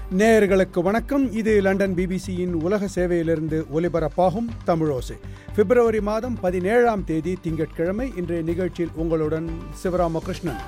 நேயர்களுக்கு வணக்கம் இது லண்டன் பிபிசியின் உலக சேவையிலிருந்து ஒலிபரப்பாகும் தமிழோசை பிப்ரவரி மாதம் பதினேழாம் தேதி திங்கட்கிழமை இன்றைய நிகழ்ச்சியில் உங்களுடன் சிவராமகிருஷ்ணன்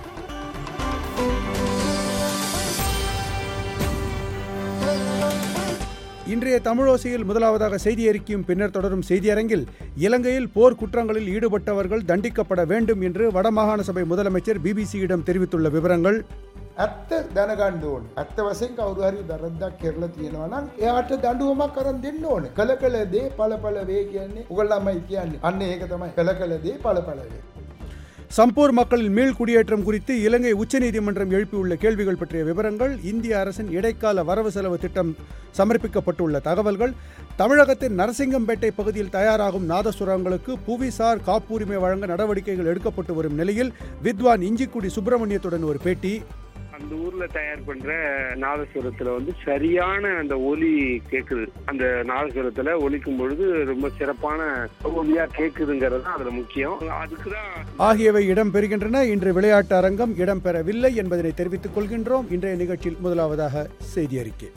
இன்றைய தமிழோசையில் முதலாவதாக செய்தி அறிக்கையும் பின்னர் தொடரும் செய்தியரங்கில் இலங்கையில் போர் குற்றங்களில் ஈடுபட்டவர்கள் தண்டிக்கப்பட வேண்டும் என்று வடமாகாண சபை முதலமைச்சர் பிபிசியிடம் தெரிவித்துள்ள விவரங்கள் ඇත්ත දැනගන්න ඕන. ඇත්ත වශයෙන් කවුරු හරි වැරද්දක් කරලා තියෙනවා නම් එයාට දඬුවමක් කරන් දෙන්න ඕනේ. කළ කළ දේ ඵලඵල වේ කියන්නේ උගල්ලාමයි කියන්නේ. අන්න ඒක තමයි කළ කළ දේ ඵලඵල වේ. சம்பூர் மக்களின் மீள் குடியேற்றம் குறித்து இலங்கை உச்சநீதிமன்றம் எழுப்பியுள்ள கேள்விகள் பற்றிய விவரங்கள் இந்திய அரசின் இடைக்கால வரவு செலவு திட்டம் சமர்ப்பிக்கப்பட்டுள்ள தகவல்கள் தமிழகத்தின் நரசிங்கம்பேட்டை பகுதியில் தயாராகும் நாதசுரங்களுக்கு புவிசார் காப்புரிமை வழங்க நடவடிக்கைகள் எடுக்கப்பட்டு வரும் நிலையில் வித்வான் இஞ்சிக்குடி சுப்பிரமணியத்துடன் ஒரு பேட்டி அந்த ஊர்ல தயார் பண்ற நாதஸ்வரத்துல வந்து சரியான அந்த ஒலி கேக்குது அந்த நாதஸ்வரத்துல ஒலிக்கும் பொழுது ரொம்ப சிறப்பான ஒலியா கேக்குதுங்கிறது தான் அதுல முக்கியம் அதுக்குதான் ஆகியவை இடம்பெறுகின்றன இன்று விளையாட்டு அரங்கம் இடம்பெறவில்லை என்பதனை தெரிவித்துக் கொள்கின்றோம் இன்றைய நிகழ்ச்சியில் முதலாவதாக செய்தி அறிக்கை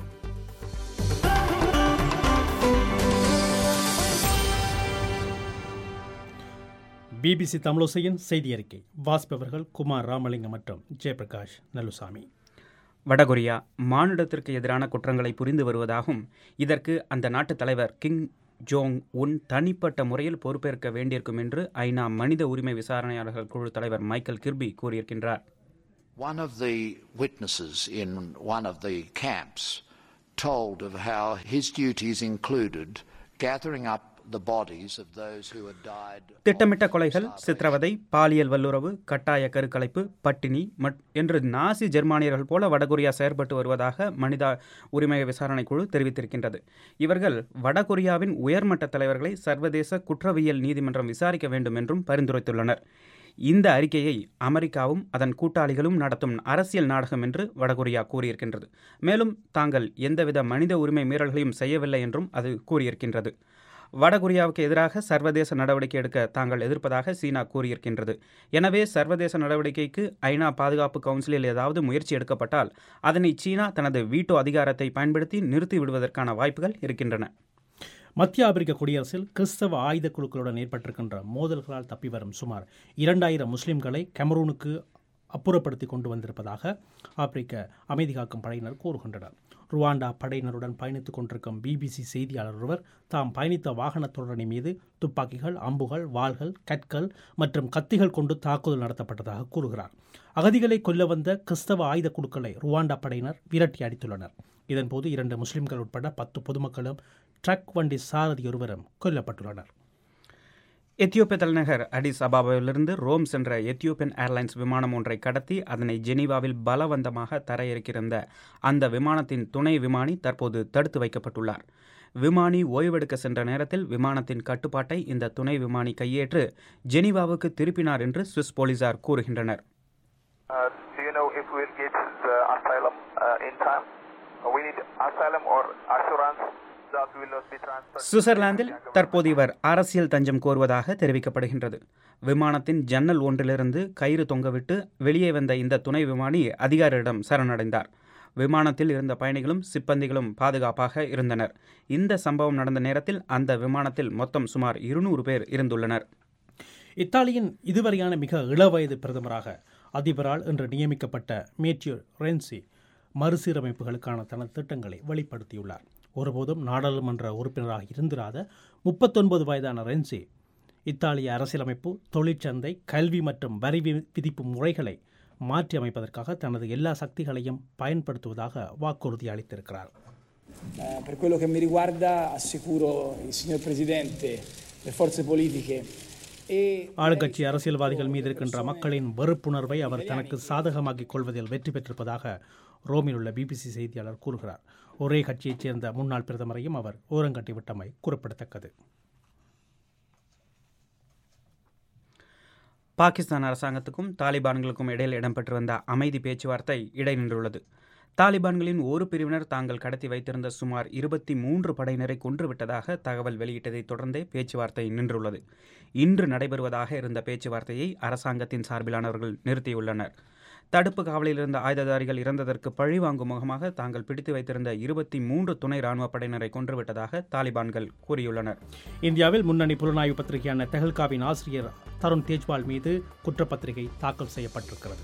பிபிசி தமிழோசையின் செய்தி அறிக்கை வாசிப்பவர்கள் குமார் ராமலிங்கம் மற்றும் ஜெயபிரகாஷ் நல்லுசாமி வடகொரியா மானுடத்திற்கு எதிரான குற்றங்களை புரிந்து வருவதாகவும் இதற்கு அந்த நாட்டு தலைவர் கிங் ஜோங் உன் தனிப்பட்ட முறையில் பொறுப்பேற்க வேண்டியிருக்கும் என்று ஐநா மனித உரிமை விசாரணையாளர்கள் குழு தலைவர் மைக்கேல் கிர்பி கூறியிருக்கின்றார் One of the witnesses in one of the camps told of how his duties included gathering up the bodies of those who had died. திட்டமிட்ட கொலைகள் சித்திரவதை பாலியல் வல்லுறவு கட்டாய கருக்கலைப்பு பட்டினி மட் என்று நாசி ஜெர்மானியர்கள் போல வடகொரியா செயற்பட்டு வருவதாக மனித உரிமை விசாரணை குழு தெரிவித்திருக்கின்றது இவர்கள் வடகொரியாவின் உயர்மட்ட தலைவர்களை சர்வதேச குற்றவியல் நீதிமன்றம் விசாரிக்க வேண்டும் என்றும் பரிந்துரைத்துள்ளனர் இந்த அறிக்கையை அமெரிக்காவும் அதன் கூட்டாளிகளும் நடத்தும் அரசியல் நாடகம் என்று வடகொரியா கூறியிருக்கின்றது மேலும் தாங்கள் எந்தவித மனித உரிமை மீறல்களையும் செய்யவில்லை என்றும் அது கூறியிருக்கின்றது வடகொரியாவுக்கு எதிராக சர்வதேச நடவடிக்கை எடுக்க தாங்கள் எதிர்ப்பதாக சீனா கூறியிருக்கின்றது எனவே சர்வதேச நடவடிக்கைக்கு ஐநா பாதுகாப்பு கவுன்சிலில் ஏதாவது முயற்சி எடுக்கப்பட்டால் அதனை சீனா தனது வீட்டோ அதிகாரத்தை பயன்படுத்தி நிறுத்தி விடுவதற்கான வாய்ப்புகள் இருக்கின்றன மத்திய ஆப்பிரிக்க குடியரசில் கிறிஸ்தவ ஆயுத குழுக்களுடன் ஏற்பட்டிருக்கின்ற மோதல்களால் தப்பி வரும் சுமார் இரண்டாயிரம் முஸ்லிம்களை கெமரூனுக்கு அப்புறப்படுத்தி கொண்டு வந்திருப்பதாக ஆப்பிரிக்க அமைதி காக்கும் படையினர் கூறுகின்றனர் ருவாண்டா படையினருடன் பயணித்துக் கொண்டிருக்கும் பிபிசி செய்தியாளர் ஒருவர் தாம் பயணித்த வாகன தொடரணி மீது துப்பாக்கிகள் அம்புகள் வாள்கள் கற்கள் மற்றும் கத்திகள் கொண்டு தாக்குதல் நடத்தப்பட்டதாக கூறுகிறார் அகதிகளை கொல்ல வந்த கிறிஸ்தவ ஆயுத குழுக்களை ருவாண்டா படையினர் விரட்டி அடித்துள்ளனர் இதன்போது இரண்டு முஸ்லிம்கள் உட்பட பத்து பொதுமக்களும் ட்ரக் வண்டி சாரதி ஒருவரும் கொல்லப்பட்டுள்ளனர் எத்தியோப்பிய தலைநகர் அடிஸ் அபாபாவிலிருந்து ரோம் சென்ற எத்தியோப்பியன் ஏர்லைன்ஸ் விமானம் ஒன்றை கடத்தி அதனை ஜெனீவாவில் பலவந்தமாக தரையிறக்கியிருந்த அந்த விமானத்தின் துணை விமானி தற்போது தடுத்து வைக்கப்பட்டுள்ளார் விமானி ஓய்வெடுக்க சென்ற நேரத்தில் விமானத்தின் கட்டுப்பாட்டை இந்த துணை விமானி கையேற்று ஜெனீவாவுக்கு திருப்பினார் என்று சுவிஸ் போலீசார் கூறுகின்றனர் Uh, do you know if we'll get the asylum uh, in time? Uh, we need asylum or assurance that we will not be transferred. சுவிட்சர்லாந்தில் தற்போது இவர் அரசியல் தஞ்சம் கோருவதாக தெரிவிக்கப்படுகின்றது விமானத்தின் ஜன்னல் ஒன்றிலிருந்து கயிறு தொங்கவிட்டு வெளியே வந்த இந்த துணை விமானி அதிகாரியிடம் சரணடைந்தார் விமானத்தில் இருந்த பயணிகளும் சிப்பந்திகளும் பாதுகாப்பாக இருந்தனர் இந்த சம்பவம் நடந்த நேரத்தில் அந்த விமானத்தில் மொத்தம் சுமார் இருநூறு பேர் இருந்துள்ளனர் இத்தாலியின் இதுவரையான மிக இளவயது பிரதமராக அதிபரால் இன்று நியமிக்கப்பட்ட மேத்யூ ரென்சி மறுசீரமைப்புகளுக்கான தனது திட்டங்களை வெளிப்படுத்தியுள்ளார் ஒருபோதும் நாடாளுமன்ற உறுப்பினராக இருந்திராத முப்பத்தொன்பது வயதான ரென்சி இத்தாலிய அரசியலமைப்பு தொழிற்சந்தை கல்வி மற்றும் வரி வி- விதிப்பு முறைகளை மாற்றி அமைப்பதற்காக தனது எல்லா சக்திகளையும் பயன்படுத்துவதாக வாக்குறுதி அளித்திருக்கிறார் Eh, per quello che mi riguarda assicuro il signor Presidente, le forze politiche e ஆளுங்கட்சி அரசியல்வாதிகள் மீது இருக்கின்ற மக்களின் வெறுப்புணர்வை அவர் தனக்கு சாதகமாக்கிக் கொள்வதில் வெற்றி பெற்றிருப்பதாக ரோமில் உள்ள பிபிசி செய்தியாளர் கூறுகிறார் ஒரே கட்சியைச் சேர்ந்த முன்னாள் பிரதமரையும் அவர் ஓரங்கட்டிவிட்டமை குறிப்பிடத்தக்கது பாகிஸ்தான் அரசாங்கத்துக்கும் தாலிபான்களுக்கும் இடையில் இடம்பெற்று வந்த அமைதி பேச்சுவார்த்தை இடைநின்றுள்ளது தாலிபான்களின் ஒரு பிரிவினர் தாங்கள் கடத்தி வைத்திருந்த சுமார் இருபத்தி மூன்று படையினரை கொன்றுவிட்டதாக தகவல் வெளியிட்டதைத் தொடர்ந்தே பேச்சுவார்த்தை நின்றுள்ளது இன்று நடைபெறுவதாக இருந்த பேச்சுவார்த்தையை அரசாங்கத்தின் சார்பிலானவர்கள் நிறுத்தியுள்ளனர் தடுப்பு காவலில் இருந்த ஆயுததாரிகள் இறந்ததற்கு பழிவாங்கும் முகமாக தாங்கள் பிடித்து வைத்திருந்த இருபத்தி மூன்று துணை ராணுவப் படையினரை கொன்றுவிட்டதாக தாலிபான்கள் கூறியுள்ளனர் இந்தியாவில் முன்னணி புலனாய்வு பத்திரிகையான தெஹல்காவின் ஆசிரியர் தருண் தேஜ்வால் மீது குற்றப்பத்திரிகை தாக்கல் செய்யப்பட்டிருக்கிறது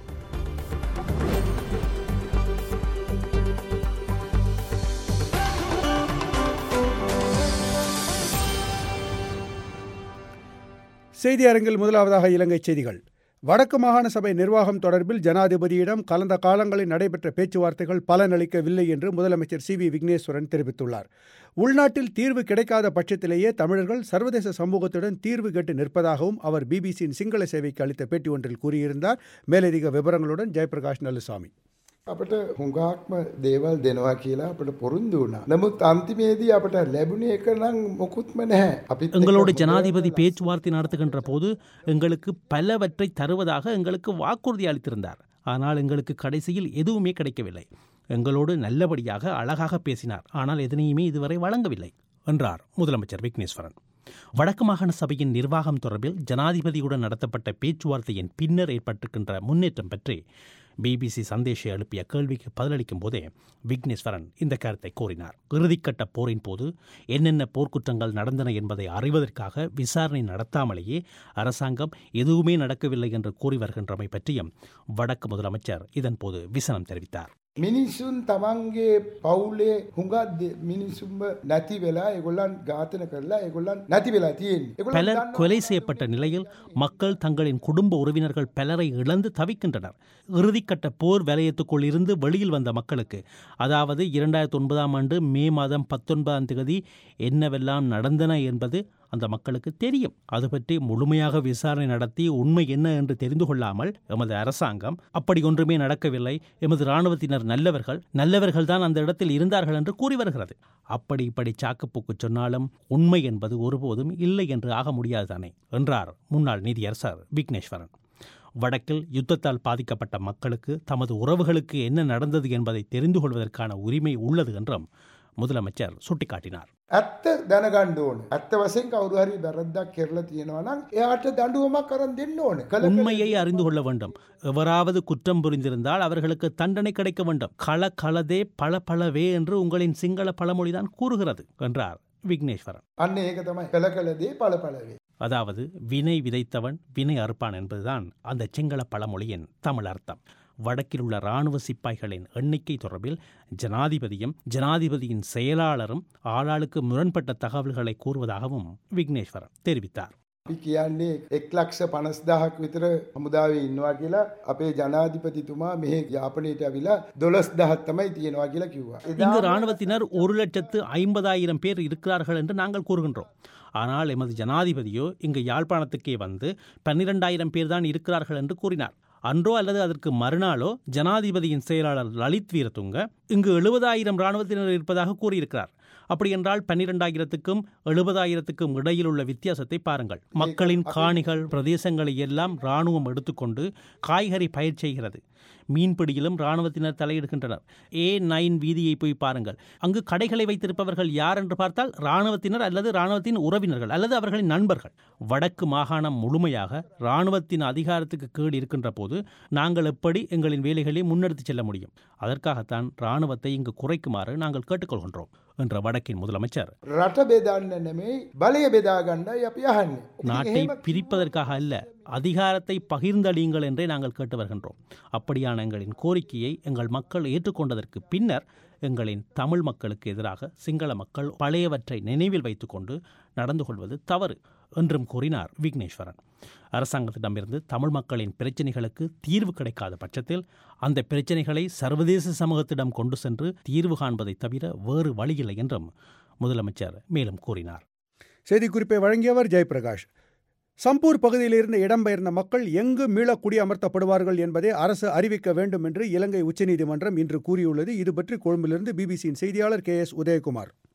செய்தி அரங்கில் முதலாவதாக இலங்கை செய்திகள் வடக்கு மாகாண சபை நிர்வாகம் தொடர்பில் ஜனாதிபதியிடம் கலந்த காலங்களில் நடைபெற்ற பேச்சுவார்த்தைகள் பலனளிக்கவில்லை என்று முதலமைச்சர் சி வி விக்னேஸ்வரன் தெரிவித்துள்ளார் உள்நாட்டில் தீர்வு கிடைக்காத பட்சத்திலேயே தமிழர்கள் சர்வதேச சமூகத்துடன் தீர்வு கேட்டு நிற்பதாகவும் அவர் பிபிசியின் சிங்கள சேவைக்கு அளித்த பேட்டி ஒன்றில் கூறியிருந்தார் மேலதிக விவரங்களுடன் ஜெயபிரகாஷ் நல்லுசாமி අපට හුඟක්ම දේවල් දෙනවා කියලා අපට පොරුන්දු වුණා. නමුත් අන්තිමේදී අපට ලැබුණේ එක නම් මොකුත්ම නැහැ. අපිත් එක්ක எங்களோடு හොඳ ஜனாதிபதி பேச்சுவார்த்தை நடத்துகின்ற போது எங்களுக்கு பலவற்றை தருவதாக எங்களுக்கு வாக்குறுதி அளித்திருந்தார் ஆனால் எங்களுக்கு கடைசியில் எதுவுமே கிடைக்கவில்லை எங்களோடு நல்லபடியாக அழகாக பேசினார் ஆனால் எதனையுமே இதுவரை வழங்கவில்லை என்றார் முதலமைச்சர் விக்னேஸ்வரன் வடக்கு மாகாண சபையின் நிர்வாகம் தொடர்பில் ஜனாதிபதியுடன் நடத்தப்பட்ட பேச்சுவார்த்தையின் பின்னர் ஏற்பட்டிருக்கின்ற முன்னேற்றம் பற்றி பிபிசி சந்தேஷை எழுப்பிய கேள்விக்கு பதிலளிக்கும் போதே விக்னேஸ்வரன் இந்த கருத்தை கூறினார் இறுதிக்கட்ட போரின் போது என்னென்ன போர்க்குற்றங்கள் நடந்தன என்பதை அறிவதற்காக விசாரணை நடத்தாமலேயே அரசாங்கம் எதுவுமே நடக்கவில்லை என்று கூறி வருகின்றமை பற்றியும் வடக்கு முதலமைச்சர் இதன்போது விசனம் தெரிவித்தார் මිනිස්සුන් තමන්ගේ පවුලේ හුඟක් දෙ- මිනිස්සුන්ම නැති වෙලා ඒගොල්ලන් ඝාතන කරලා ඒගොල්ලන් නැති වෙලා තියෙන්නේ. ඒගොල්ලන් பலர் දන්නවා கொலை செய்யப்பட்ட நிலையில் மக்கள் தங்களின் குடும்ப உறவினர்கள் பலரை இழந்து தவிக்கின்றனர் இறுதிக்கட்ட போர் வலயத்துக்குள் இருந்து வெளியில் வந்த மக்களுக்கு அதாவது இரண்டாயிரத்தி ஒன்பதாம் ஆண்டு மே மாதம் பத்தொன்பதாம் தேதி என்னவெல்லாம் நடந்தன என்பது அந்த மக்களுக்கு தெரியும் அது பற்றி முழுமையாக விசாரணை நடத்தி உண்மை என்ன என்று தெரிந்து கொள்ளாமல் எமது அரசாங்கம் அப்படி ஒன்றுமே நடக்கவில்லை எமது இராணுவத்தினர் நல்லவர்கள் நல்லவர்கள் தான் அந்த இடத்தில் இருந்தார்கள் என்று கூறி வருகிறது அப்படி இப்படி சாக்குப்போக்கு சொன்னாலும் உண்மை என்பது ஒருபோதும் இல்லை என்று ஆக முடியாதுதானே என்றார் முன்னாள் நீதியரசர் விக்னேஸ்வரன் வடக்கில் யுத்தத்தால் பாதிக்கப்பட்ட மக்களுக்கு தமது உறவுகளுக்கு என்ன நடந்தது என்பதை தெரிந்து கொள்வதற்கான உரிமை உள்ளது என்றும் முதலமைச்சர் சுட்டிக்காட்டினார் ඇත්ත දැනගන්න ඕන. ඇත්ත වශයෙන් කවුරු හරි වැරද්දක් කරලා තියෙනවා නම් එයාට දඬුවමක් කරන් දෙන්න ඕන. කළ කළ உண்மையை அறிந்து கொள்ள வேண்டும் எவராவது குற்றம் புரிந்திருந்தால் அவர்களுக்கு தண்டனை கிடைக்க வேண்டும் கள களதே பல பலவே என்று உங்களின் சிங்கள பழமொழிதான் கூறுகிறது என்றார் விக்னேஸ்வரன் අන්න ඒක තමයි කළ කළ දේ ඵල ඵලවේ. அதாவது வினை விதைத்தவன் வினை அறுப்பான் என்பதுதான் அந்த சிங்கள பழமொழியின் தமிழ் அர்த்தம் வடக்கில் உள்ள இராணுவ சிப்பாய்களின் எண்ணிக்கை தொடர்பில் ஜனாதிபதியும் ஜனாதிபதியின் செயலாளரும் ஆளாளுக்கு முரண்பட்ட தகவல்களை கூறுவதாகவும் விக்னேஸ்வரன் தெரிவித்தார் අපි කියන්නේ එක් ලක්ෂ පනස්දාහක් විතර හමුදාවේ ඉන්නවා කියලා අපේ ජනාධිපතිතුමා මෙහෙ යාපනයට ඇවිලා දොළස් දහත් තමයි තියෙනවා කියලා කිව්වා. இங்கு එදා இராணுவத்தினர் ஒரு லட்சத்து ஐம்பதாயிரம் பேர் இருக்கிறார்கள் என்று நாங்கள் கூறுகின்றோம் ஆனால் எமது ஜனாதிபதியோ இங்கு யாழ்ப்பாணத்துக்கே வந்து பன்னிரெண்டாயிரம் பேர் தான் இருக்கிறார்கள் என்று கூறினார் அன்றோ அல்லது அதற்கு மறுநாளோ ஜனாதிபதியின் செயலாளர் லலித் வீரதுங்க இங்கு எழுபதாயிரம் இராணுவத்தினர் இருப்பதாக கூறியிருக்கிறார் அப்படி என்றால் பன்னிரெண்டாயிரத்துக்கும் எழுபதாயிரத்துக்கும் இடையில் உள்ள வித்தியாசத்தை பாருங்கள் மக்களின் காணிகள் பிரதேசங்களை எல்லாம் இராணுவம் எடுத்துக்கொண்டு காய்கறி பயிர் செய்கிறது மீன்பிடியிலும் இராணுவத்தினர் தலையிடுகின்றனர் ஏ நைன் வீதியை போய் பாருங்கள் அங்கு கடைகளை வைத்திருப்பவர்கள் யார் என்று பார்த்தால் இராணுவத்தினர் அல்லது இராணுவத்தின் உறவினர்கள் அல்லது அவர்களின் நண்பர்கள் வடக்கு மாகாணம் முழுமையாக இராணுவத்தின் அதிகாரத்துக்கு கீழ் இருக்கின்ற போது நாங்கள் எப்படி எங்களின் வேலைகளை முன்னெடுத்துச் செல்ல முடியும் அதற்காகத்தான் இராணுவத்தை இங்கு குறைக்குமாறு நாங்கள் கேட்டுக்கொள்கின்றோம் என்ற வடக்கின் முதலமைச்சர் රට බෙදන්න නෙමෙයි බලය බෙදා ගන්නයි අපි අහන්නේ. ඉතින් நாட்டை එහෙම பிரிப்பதற்காக அல்ல அதிகாரத்தை பகிர்ந்தளியுங்கள் என்றே நாங்கள் கேட்டு வருகின்றோம் அப்படியான எங்களின் கோரிக்கையை எங்கள் மக்கள் ஏற்றுக்கொண்டதற்கு பின்னர் எங்களின் தமிழ் மக்களுக்கு எதிராக சிங்கள மக்கள் பழையவற்றை நினைவில் வைத்துக்கொண்டு நடந்து கொள்வது தவறு என்றும் கூறினார் விக்னேஸ்வரன் அரசாங்கத்திடமிருந்து தமிழ் மக்களின் பிரச்சினைகளுக்கு தீர்வு கிடைக்காத பட்சத்தில் அந்த பிரச்சினைகளை சர்வதேச சமூகத்திடம் கொண்டு சென்று தீர்வு காண்பதை தவிர வேறு வழியில்லை என்றும் முதலமைச்சர் மேலும் கூறினார் செய்திக்குறிப்பை வழங்கியவர் ஜெயபிரகாஷ் சம்பூர் பகுதியிலிருந்து இடம்பெயர்ந்த மக்கள் எங்கு மீள குடியமர்த்தப்படுவார்கள் என்பதை அரசு அறிவிக்க வேண்டும் என்று இலங்கை உச்சநீதிமன்றம் இன்று கூறியுள்ளது இது பற்றி கொழும்பிலிருந்து பிபிசியின் செய்தியாளர் கே எஸ் உதயகுமார்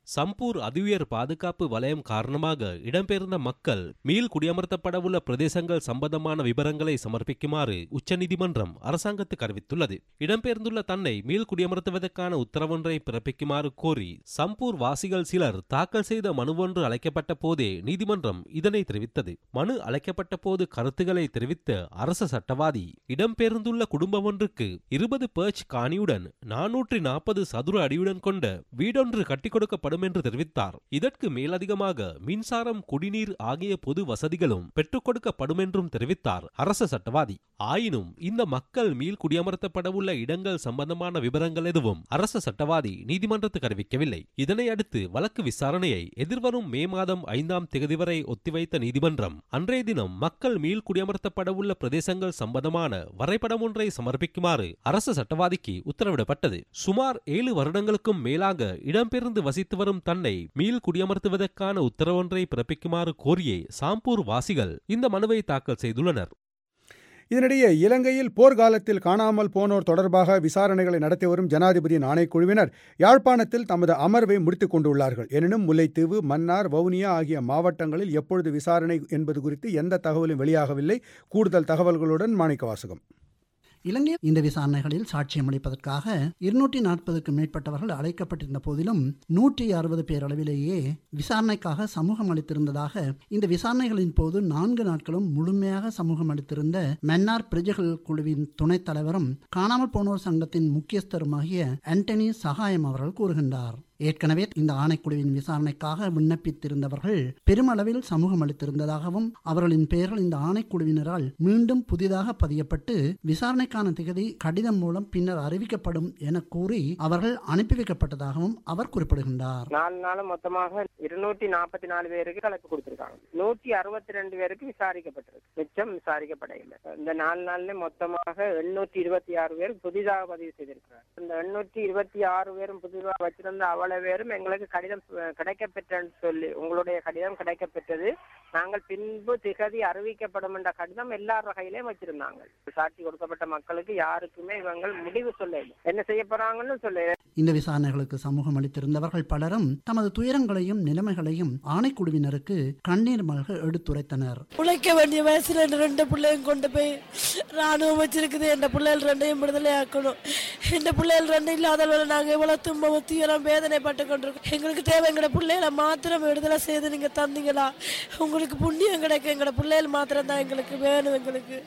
சம்பூர் அதிஉயர் பாதுகாப்பு வலயம் காரணமாக இடம்பெயர்ந்த மக்கள் மீள் குடியமர்த்தப்படவுள்ள பிரதேசங்கள் சம்பந்தமான விவரங்களை சமர்ப்பிக்குமாறு உச்சநீதிமன்றம் அரசாங்கத்துக்கு அறிவித்துள்ளது இடம்பெயர்ந்துள்ள தன்னை மீள் குடியமர்த்துவதற்கான உத்தரவொன்றை பிறப்பிக்குமாறு கோரி சம்பூர் வாசிகள் சிலர் தாக்கல் செய்த மனுவொன்று அழைக்கப்பட்ட போதே நீதிமன்றம் இதனை தெரிவித்தது மனு அழைக்கப்பட்ட போது கருத்துக்களை தெரிவித்த அரச சட்டவாதி இடம்பெயர்ந்துள்ள குடும்பம் ஒன்றுக்கு இருபது பேர்ச் காணியுடன் நானூற்றி நாற்பது சதுர அடியுடன் கொண்ட வீடொன்று கட்டிக் கொடுக்கப்படும் என்று தெரிவித்தார் இதற்கு மேலதிகமாக மின்சாரம் குடிநீர் ஆகிய பொது வசதிகளும் பெற்றுக் கொடுக்கப்படும் என்றும் தெரிவித்தார் அரச சட்டவாதி ஆயினும் இந்த மக்கள் மீள் குடியமர்த்தப்படவுள்ள இடங்கள் சம்பந்தமான விவரங்கள் எதுவும் அரச சட்டவாதி நீதிமன்றத்துக்கு அறிவிக்கவில்லை இதனை அடுத்து வழக்கு விசாரணையை எதிர்வரும் மே மாதம் ஐந்தாம் தேதி வரை ஒத்திவைத்த நீதிமன்றம் அன்றைய தினம் மக்கள் மீள் குடியமர்த்தப்படவுள்ள பிரதேசங்கள் சம்பந்தமான வரைபடம் ஒன்றை சமர்ப்பிக்குமாறு அரச சட்டவாதிக்கு உத்தரவிடப்பட்டது சுமார் ஏழு வருடங்களுக்கும் மேலாக இடம்பெயர்ந்து வசித்து வரும் தன்னை மீள் குடியமர்த்துவதற்கான உத்தரவொன்றை பிறப்பிக்குமாறு கோரியே சாம்பூர் வாசிகள் இந்த மனுவை தாக்கல் செய்துள்ளனர் இதனிடையே இலங்கையில் போர்க்காலத்தில் காணாமல் போனோர் தொடர்பாக விசாரணைகளை நடத்தி வரும் ஜனாதிபதியின் ஆணைக்குழுவினர் யாழ்ப்பாணத்தில் தமது அமர்வை முடித்துக் கொண்டுள்ளார்கள் எனினும் முல்லைத்தீவு மன்னார் வவுனியா ஆகிய மாவட்டங்களில் எப்பொழுது விசாரணை என்பது குறித்து எந்த தகவலும் வெளியாகவில்லை கூடுதல் தகவல்களுடன் மாணிக்க வாசகம் இலங்கை இந்த விசாரணைகளில் சாட்சியம் அளிப்பதற்காக இருநூற்றி நாற்பதுக்கும் மேற்பட்டவர்கள் அழைக்கப்பட்டிருந்த போதிலும் நூற்றி அறுபது பேர் அளவிலேயே விசாரணைக்காக சமூகம் அளித்திருந்ததாக இந்த விசாரணைகளின் போது நான்கு நாட்களும் முழுமையாக சமூகம் அளித்திருந்த மன்னார் பிரஜைகள் குழுவின் துணைத் தலைவரும் காணாமல் போனோர் சங்கத்தின் முக்கியஸ்தருமாகிய ஆண்டனி சகாயம் அவர்கள் கூறுகின்றார் ஏற்கனவே இந்த ஆணைக்குழுவின் விசாரணைக்காக விண்ணப்பித்திருந்தவர்கள் பெருமளவில் சமூகம் அளித்திருந்ததாகவும் அவர்களின் பெயர்கள் இந்த ஆணைக்குழுவினரால் மீண்டும் புதிதாக பதியப்பட்டு விசாரணைக்கான திகதி கடிதம் மூலம் பின்னர் அறிவிக்கப்படும் என கூறி அவர்கள் அனுப்பி வைக்கப்பட்டதாகவும் அவர் குறிப்பிடுகின்றார் நாலு நாளும் மொத்தமாக இருநூற்றி நாற்பத்தி நாலு பேருக்கு கலப்பு கொடுத்திருக்காங்க நூற்றி அறுபத்தி ரெண்டு பேருக்கு விசாரிக்கப்பட்டிருக்கு மிச்சம் விசாரிக்கப்படவில்லை இந்த நாலு நாள்ல மொத்தமாக எண்ணூற்றி இருபத்தி ஆறு பேர் புதிதாக பதிவு செய்திருக்கிறார் இந்த எண்ணூற்றி இருபத்தி ஆறு பேரும் புதிதாக வச்சிருந்த அவ்வளவு பேரும் எங்களுக்கு கடிதம் கிடைக்கப்பெற்றன்னு சொல்லி உங்களுடைய கடிதம் கிடைக்கப்பெற்றது நாங்கள் பின்பு திகதி அறிவிக்கப்படும் என்ற கடிதம் எல்லா வகையிலையும் வச்சிருந்தாங்க சாட்சி கொடுக்கப்பட்ட மக்களுக்கு யாருக்குமே இவங்க முடிவு சொல்ல என்ன செய்ய போறாங்கன்னு சொல்ல இந்த விசாரணைகளுக்கு சமூகம் அளித்திருந்தவர்கள் பலரும் தமது துயரங்களையும் நிலைமைகளையும் ஆணைக்குழுவினருக்கு கண்ணீர் மல்க எடுத்துரைத்தனர் உழைக்க வேண்டிய வயசுல இந்த ரெண்டு பிள்ளையும் கொண்டு போய் ராணுவம் வச்சிருக்குது என் பிள்ளைகள் ரெண்டையும் விடுதலை ஆக்கணும் என் பிள்ளைகள் ரெண்டு இல்லாதவரை நாங்க இவ்வளவு துன்பம் துயரம் வேதனைப்பட்டு கொண்டிருக்கோம் எங்களுக்கு தேவை எங்கட பிள்ளைகளை மாத்திரம் விடுதலை செய்து நீங்க தந்தீங்களா உங்களுக்கு புண்ணியம் கிடைக்கும் எங்கட பிள்ளைகள் மாத்திரம் தான் எங்களுக்கு வேணும் எங்களுக்கு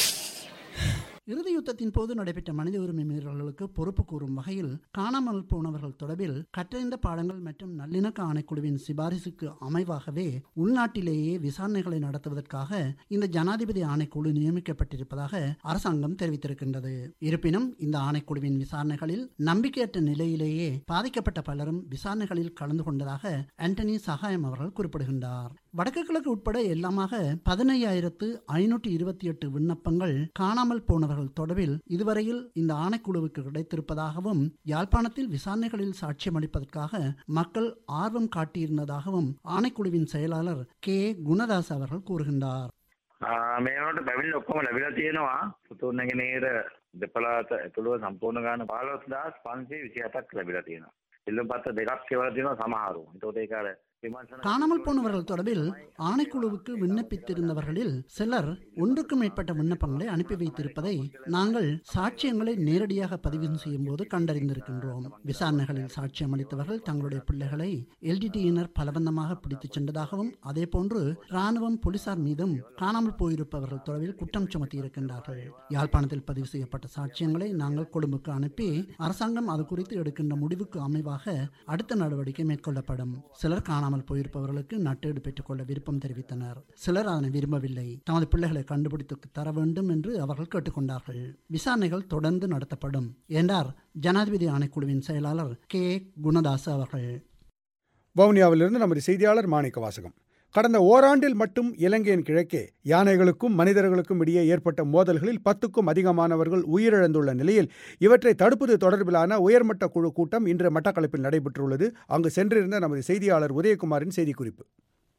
இறுதி யுத்தத்தின் போது நடைபெற்ற மனித உரிமை மீறல்களுக்கு பொறுப்பு கூறும் வகையில் காணாமல் போனவர்கள் தொடர்பில் கற்றறிந்த பாடங்கள் மற்றும் நல்லிணக்க ஆணைக்குழுவின் சிபாரிசுக்கு அமைவாகவே உள்நாட்டிலேயே விசாரணைகளை நடத்துவதற்காக இந்த ஜனாதிபதி ஆணைக்குழு நியமிக்கப்பட்டிருப்பதாக அரசாங்கம் தெரிவித்திருக்கின்றது இருப்பினும் இந்த ஆணைக்குழுவின் விசாரணைகளில் நம்பிக்கையற்ற நிலையிலேயே பாதிக்கப்பட்ட பலரும் விசாரணைகளில் கலந்து கொண்டதாக ஆண்டனி சகாயம் அவர்கள் குறிப்பிடுகின்றார் வடக்கு கிழக்கு உட்பட எல்லாமாக பதினையாயிரத்து ஐநூற்றி இருபத்தி எட்டு விண்ணப்பங்கள் காணாமல் போனவர்கள் தொடர்பில் இதுவரையில் இந்த ஆணைக்குழுவுக்கு கிடைத்திருப்பதாகவும் யாழ்ப்பாணத்தில் விசாரணைகளில் சாட்சியம் அளிப்பதற்காக மக்கள் ஆர்வம் காட்டியிருந்ததாகவும் ஆணைக்குழுவின் செயலாளர் கே குணதாஸ் அவர்கள் கூறுகின்றார் මේනට පැමිණි ඔක්කොම ලැබිලා තියෙනවා පුතුන්නගෙනේර දෙපලාත ඇතුළුව සම්පූර්ණ ගාන පාලොස් දස් පන්සේ විසි අතක් ලැබිලා තියෙනවා. එල්ලුම් පත්ත දෙකක් කෙවල තියෙනවා සමහරු. එතකොට ඒක අර காணாமல் போனவர்கள் தொடர்பில் ஆணைக்குழுவுக்கு விண்ணப்பித்திருந்தவர்களில் சிலர் ஒன்றுக்கும் மேற்பட்ட விண்ணப்பங்களை அனுப்பி வைத்திருப்பதை நாங்கள் சாட்சியங்களை நேரடியாக பதிவு செய்யும் போது கண்டறிந்திருக்கின்றோம் விசாரணைகளில் சாட்சியம் அளித்தவர்கள் தங்களுடைய பிள்ளைகளை எல்டிடியினர் பலவந்தமாக பிடித்துச் சென்றதாகவும் அதே போன்று ராணுவம் போலீசார் மீதும் காணாமல் போயிருப்பவர்கள் தொடர்பில் குற்றம் சுமத்தி இருக்கின்றார்கள் யாழ்ப்பாணத்தில் பதிவு செய்யப்பட்ட சாட்சியங்களை நாங்கள் கொழும்புக்கு அனுப்பி அரசாங்கம் அது குறித்து எடுக்கின்ற முடிவுக்கு அமைவாக அடுத்த நடவடிக்கை மேற்கொள்ளப்படும் சிலர் காணாமல் காணாமல் போயிருப்பவர்களுக்கு நட்டேடு பெற்றுக்கொள்ள விருப்பம் தெரிவித்தனர் சிலர் அதனை விரும்பவில்லை தமது பிள்ளைகளை கண்டுபிடித்து தர வேண்டும் என்று அவர்கள் கேட்டுக்கொண்டார்கள் விசாரணைகள் தொடர்ந்து நடத்தப்படும் என்றார் ஜனாதிபதி ஆணைக்குழுவின் செயலாளர் கே குணதாஸ் அவர்கள் வவுனியாவிலிருந்து நமது செய்தியாளர் மாணிக்க வாசகம் கடந்த ஓராண்டில் மட்டும் இலங்கையின் கிழக்கே யானைகளுக்கும் மனிதர்களுக்கும் இடையே ஏற்பட்ட மோதல்களில் பத்துக்கும் அதிகமானவர்கள் உயிரிழந்துள்ள நிலையில் இவற்றை தடுப்பது தொடர்பிலான உயர்மட்ட குழு கூட்டம் இன்று மட்டக்களப்பில் நடைபெற்றுள்ளது அங்கு சென்றிருந்த நமது செய்தியாளர் உதயகுமாரின் செய்திக்குறிப்பு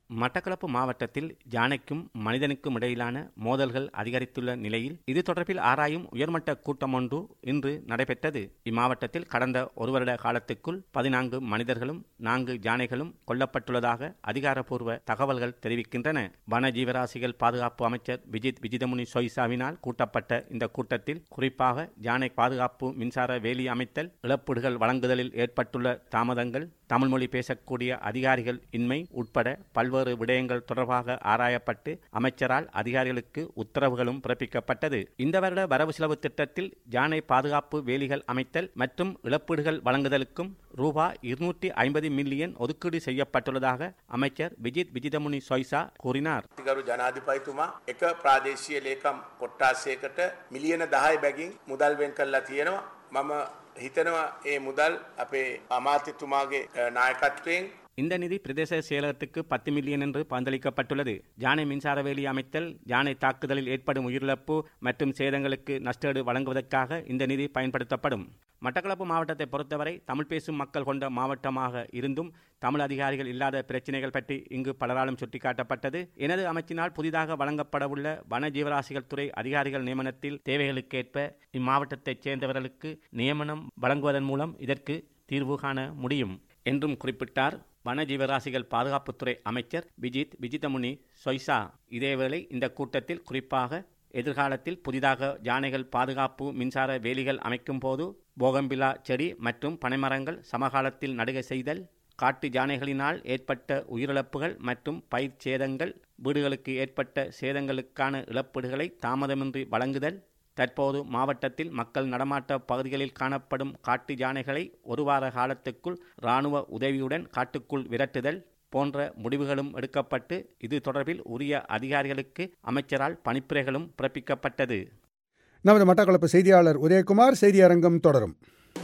மட்டக்களப்பு மாவட்டத்தில் யானைக்கும் மனிதனுக்கும் இடையிலான மோதல்கள் அதிகரித்துள்ள நிலையில் இது தொடர்பில் ஆராயும் உயர்மட்ட கூட்டம் ஒன்று இன்று நடைபெற்றது இம்மாவட்டத்தில் கடந்த ஒரு வருட காலத்துக்குள் பதினான்கு மனிதர்களும் நான்கு யானைகளும் கொல்லப்பட்டுள்ளதாக அதிகாரப்பூர்வ தகவல்கள் தெரிவிக்கின்றன வன ஜீவராசிகள் பாதுகாப்பு அமைச்சர் விஜித் விஜிதமுனி சொய்சாவினால் கூட்டப்பட்ட இந்த கூட்டத்தில் குறிப்பாக யானை பாதுகாப்பு மின்சார வேலி அமைத்தல் இழப்பீடுகள் வழங்குதலில் ஏற்பட்டுள்ள தாமதங்கள் தமிழ் மொழி பேசக்கூடிய அதிகாரிகள் இன்மை உட்பட பல்வேறு விடயங்கள் தொடர்பாக ஆராயப்பட்டு அமைச்சரால் அதிகாரிகளுக்கு உத்தரவுகளும் பிறப்பிக்கப்பட்டது இந்த வருட வரவு செலவு திட்டத்தில் யானை பாதுகாப்பு வேலிகள் அமைத்தல் மற்றும் இழப்பீடுகள் வழங்குதலுக்கும் ரூபா இருநூற்றி ஐம்பது மில்லியன் ஒதுக்கீடு செய்யப்பட்டுள்ளதாக அமைச்சர் விஜித் விஜிதமுனி சொய்சா கூறினார் ගරු ජනාධිපතිතුමා එක ප්‍රාදේශීය ලේකම් කොට්ටාසයකට මිලියන දහයි බැගින් මුදල් වෙන් කරලා තියෙනවා මම හිතනවා ඒ මුදල් අපේ අමාත්‍යතුමාගේ අ, නායකත්වයෙන් இந்த நிதி பிரதேச செயலகத்துக்கு பத்து மில்லியன் என்று பந்தளிக்கப்பட்டுள்ளது யானை மின்சார வேலி அமைத்தல் யானை தாக்குதலில் ஏற்படும் உயிரிழப்பு மற்றும் சேதங்களுக்கு நஷ்டஈடு வழங்குவதற்காக இந்த நிதி பயன்படுத்தப்படும் மட்டக்களப்பு மாவட்டத்தை பொறுத்தவரை தமிழ் பேசும் மக்கள் கொண்ட மாவட்டமாக இருந்தும் தமிழ் அதிகாரிகள் இல்லாத பிரச்சினைகள் பற்றி இங்கு பலராலும் சுட்டிக்காட்டப்பட்டது எனது அமைச்சினால் புதிதாக வழங்கப்படவுள்ள வன ஜீவராசிகள் துறை அதிகாரிகள் நியமனத்தில் தேவைகளுக்கேற்ப இம்மாவட்டத்தைச் சேர்ந்தவர்களுக்கு நியமனம் வழங்குவதன் மூலம் இதற்கு தீர்வு காண முடியும் என்றும் குறிப்பிட்டார் வன ஜீவராசிகள் பாதுகாப்புத்துறை அமைச்சர் விஜித் விஜிதமுனி சொய்சா இதேவேளை இந்த கூட்டத்தில் குறிப்பாக எதிர்காலத்தில் புதிதாக யானைகள் பாதுகாப்பு மின்சார வேலிகள் அமைக்கும் போது போகம்பிலா செடி மற்றும் பனைமரங்கள் சமகாலத்தில் நடுகை செய்தல் காட்டு யானைகளினால் ஏற்பட்ட உயிரிழப்புகள் மற்றும் பயிர் சேதங்கள் வீடுகளுக்கு ஏற்பட்ட சேதங்களுக்கான இழப்பீடுகளை தாமதமின்றி வழங்குதல் தற்போது மாவட்டத்தில் மக்கள் நடமாட்ட பகுதிகளில் காணப்படும் காட்டு யானைகளை ஒரு வார காலத்துக்குள் இராணுவ உதவியுடன் காட்டுக்குள் விரட்டுதல் போன்ற முடிவுகளும் எடுக்கப்பட்டு இது தொடர்பில் உரிய அதிகாரிகளுக்கு அமைச்சரால் பணிப்புரைகளும் பிறப்பிக்கப்பட்டது நமது மட்டக்களப்பு செய்தியாளர் உதயகுமார் செய்தி அரங்கம் தொடரும்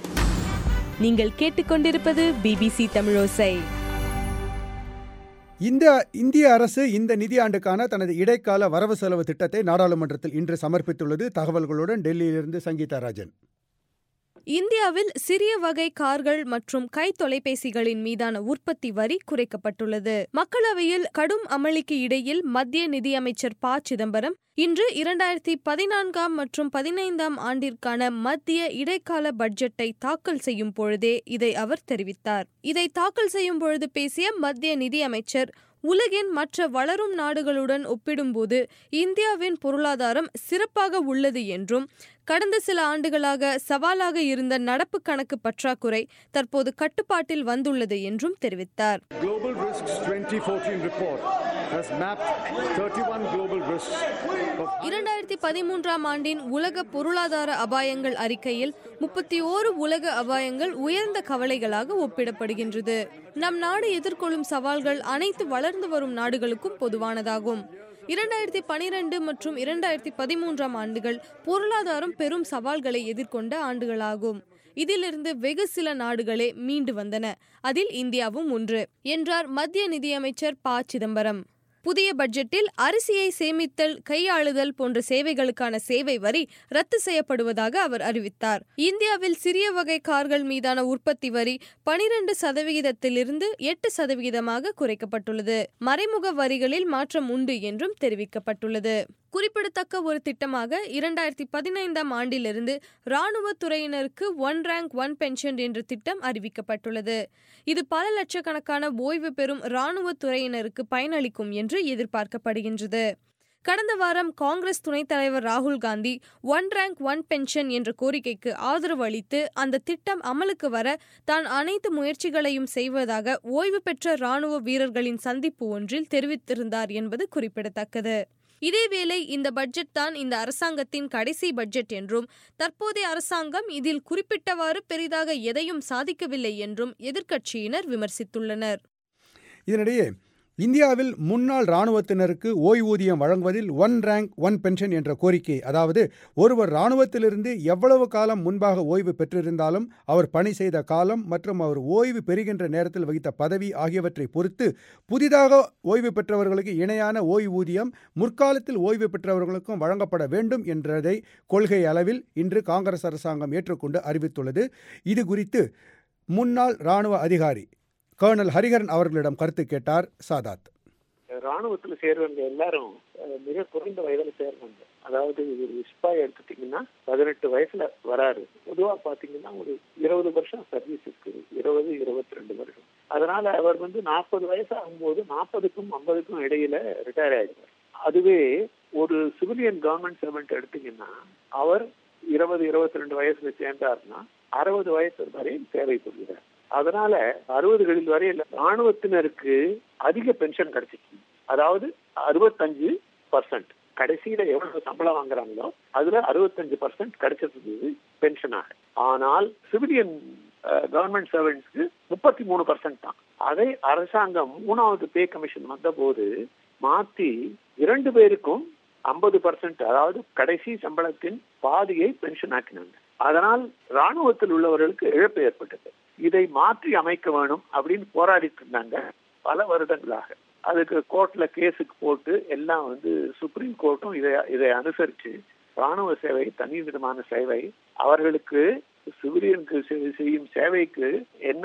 நீங்கள் கேட்டுக்கொண்டிருப்பது பிபிசி தமிழோசை இந்த இந்திய அரசு இந்த நிதியாண்டுக்கான தனது இடைக்கால வரவு செலவு திட்டத்தை நாடாளுமன்றத்தில் இன்று சமர்ப்பித்துள்ளது தகவல்களுடன் டெல்லியிலிருந்து சங்கீதா ராஜன் இந்தியாவில் சிறிய வகை கார்கள் மற்றும் கை தொலைபேசிகளின் மீதான உற்பத்தி வரி குறைக்கப்பட்டுள்ளது மக்களவையில் கடும் அமளிக்கு இடையில் மத்திய நிதியமைச்சர் ப சிதம்பரம் இன்று இரண்டாயிரத்தி பதினான்காம் மற்றும் பதினைந்தாம் ஆண்டிற்கான மத்திய இடைக்கால பட்ஜெட்டை தாக்கல் செய்யும் பொழுதே இதை அவர் தெரிவித்தார் இதை தாக்கல் செய்யும் பொழுது பேசிய மத்திய நிதியமைச்சர் உலகின் மற்ற வளரும் நாடுகளுடன் ஒப்பிடும்போது இந்தியாவின் பொருளாதாரம் சிறப்பாக உள்ளது என்றும் கடந்த சில ஆண்டுகளாக சவாலாக இருந்த நடப்பு கணக்கு பற்றாக்குறை தற்போது கட்டுப்பாட்டில் வந்துள்ளது என்றும் தெரிவித்தார் Global Risks 2014 report has mapped 31 global risks of இரண்டாயிரத்தி பதிமூன்றாம் ஆண்டின் உலக பொருளாதார அபாயங்கள் அறிக்கையில் முப்பத்தி ஓரு உலக அபாயங்கள் உயர்ந்த கவலைகளாக ஒப்பிடப்படுகின்றது நம் நாடு எதிர்கொள்ளும் சவால்கள் அனைத்து வளர்ந்து வரும் நாடுகளுக்கும் பொதுவானதாகும் இரண்டாயிரத்தி பனிரெண்டு மற்றும் இரண்டாயிரத்தி பதிமூன்றாம் ஆண்டுகள் பொருளாதாரம் பெரும் சவால்களை எதிர்கொண்ட ஆண்டுகளாகும் இதிலிருந்து வெகு சில நாடுகளே மீண்டு வந்தன அதில் இந்தியாவும் ஒன்று என்றார் மத்திய நிதியமைச்சர் ப சிதம்பரம் புதிய பட்ஜெட்டில் அரிசியை சேமித்தல் கையாளுதல் போன்ற சேவைகளுக்கான சேவை வரி ரத்து செய்யப்படுவதாக அவர் அறிவித்தார் இந்தியாவில் சிறிய வகை கார்கள் மீதான உற்பத்தி வரி பனிரெண்டு சதவிகிதத்திலிருந்து எட்டு சதவிகிதமாக குறைக்கப்பட்டுள்ளது மறைமுக வரிகளில் மாற்றம் உண்டு என்றும் தெரிவிக்கப்பட்டுள்ளது குறிப்பிடத்தக்க ஒரு திட்டமாக இரண்டாயிரத்தி பதினைந்தாம் ஆண்டிலிருந்து இராணுவ துறையினருக்கு ஒன் ரேங்க் ஒன் பென்ஷன் என்ற திட்டம் அறிவிக்கப்பட்டுள்ளது இது பல லட்சக்கணக்கான ஓய்வு பெறும் இராணுவ துறையினருக்கு பயனளிக்கும் என்று எதிர்பார்க்கப்படுகின்றது கடந்த வாரம் காங்கிரஸ் துணைத் தலைவர் ராகுல் Gandhi one rank one pension என்ற கோரிக்கைக்கு ஆதரவு அளித்து அந்த திட்டம் அமலுக்கு வர தான் அனைத்து முயற்சிகளையும் செய்வதாக ஓய்வு பெற்ற ராணுவ வீரர்களின் சந்திப்பு ஒன்றில் தெரிவித்திருந்தார் என்பது குறிப்பிடத்தக்கது இதேவேளை இந்த பட்ஜெட் தான் இந்த அரசாங்கத்தின் கடைசி பட்ஜெட் என்றும் தற்போதைய அரசாங்கம் இதில் குறிப்பிட்டவாறு பெரிதாக எதையும் சாதிக்கவில்லை என்றும் எதிர்க்கட்சியினர் விமர்சித்துள்ளனர் இதனிடையே இந்தியாவில் முன்னாள் இராணுவத்தினருக்கு ஓய்வூதியம் வழங்குவதில் ஒன் ரேங்க் ஒன் பென்ஷன் என்ற கோரிக்கை அதாவது ஒருவர் இராணுவத்திலிருந்து எவ்வளவு காலம் முன்பாக ஓய்வு பெற்றிருந்தாலும் அவர் பணி செய்த காலம் மற்றும் அவர் ஓய்வு பெறுகின்ற நேரத்தில் வகித்த பதவி ஆகியவற்றை பொறுத்து புதிதாக ஓய்வு பெற்றவர்களுக்கு இணையான ஓய்வூதியம் முற்காலத்தில் ஓய்வு பெற்றவர்களுக்கும் வழங்கப்பட வேண்டும் என்றதை கொள்கை அளவில் இன்று காங்கிரஸ் அரசாங்கம் ஏற்றுக்கொண்டு அறிவித்துள்ளது இது குறித்து முன்னாள் இராணுவ அதிகாரி கர்னல் ஹரிஹரன் அவர்களிடம் கருத்து கேட்டார் சாதாத் ராணுவத்துல சேர்றவங்க எல்லாரும் அஹ், மிக குறைந்த வயதுல சேர்றாங்க அதாவது ஒரு சிப்பாய் எடுத்துட்டீங்கன்னா பதினெட்டு வயசுல வராரு பொதுவா பாத்தீங்கன்னா ஒரு இருபது வருஷம் சர்வீஸ் இருக்குது இருபது இருபத்தி ரெண்டு வருஷம் அதனால அவர் வந்து நாற்பது வயசு ஆகும்போது நாற்பதுக்கும் ஐம்பதுக்கும் இடையில ரிட்டையர் ஆயிடுவார் அதுவே ஒரு சிவிலியன் கவர்மெண்ட் சர்வெண்ட் எடுத்தீங்கன்னா அவர் இருபது இருபத்தி ரெண்டு வயசுல சேர்ந்தாருன்னா அறுபது வயசு வரை சேவை புரிகிறார் அதனால அறுபதுகளில் வரையில் ராணுவத்தினருக்கு அதிக பென்ஷன் கிடைச்சிச்சு அதாவது அறுபத்தஞ்சு பர்சன்ட் கடைசியில எவ்வளவு சம்பளம் வாங்குறாங்களோ அதுல அறுபத்தஞ்சு பர்சன்ட் கிடைச்சிருந்தது பென்ஷனாக ஆனால் சிவிலியன் கவர்மெண்ட் சர்வெண்ட்ஸ்க்கு முப்பத்தி மூணு பர்சன்ட் தான் அதை அரசாங்கம் மூணாவது பே கமிஷன் வந்த போது மாத்தி இரண்டு பேருக்கும் ஐம்பது பர்சன்ட் அதாவது கடைசி சம்பளத்தின் பாதியை பென்ஷன் ஆக்கினாங்க அதனால் ராணுவத்தில் உள்ளவர்களுக்கு இழப்பு ஏற்பட்டது இதை மாற்றி அமைக்க வேணும் அப்படின்னு போராடிட்டு இருந்தாங்க பல வருடங்களாக அதுக்கு கோர்ட்ல கேஸுக்கு போட்டு எல்லாம் வந்து சுப்ரீம் கோர்ட்டும் இதை இதை அனுசரிச்சு ராணுவ சேவை தனி விதமான சேவை அவர்களுக்கு சிவிலியனுக்கு செ- செய்யும் சேவைக்கு என்ன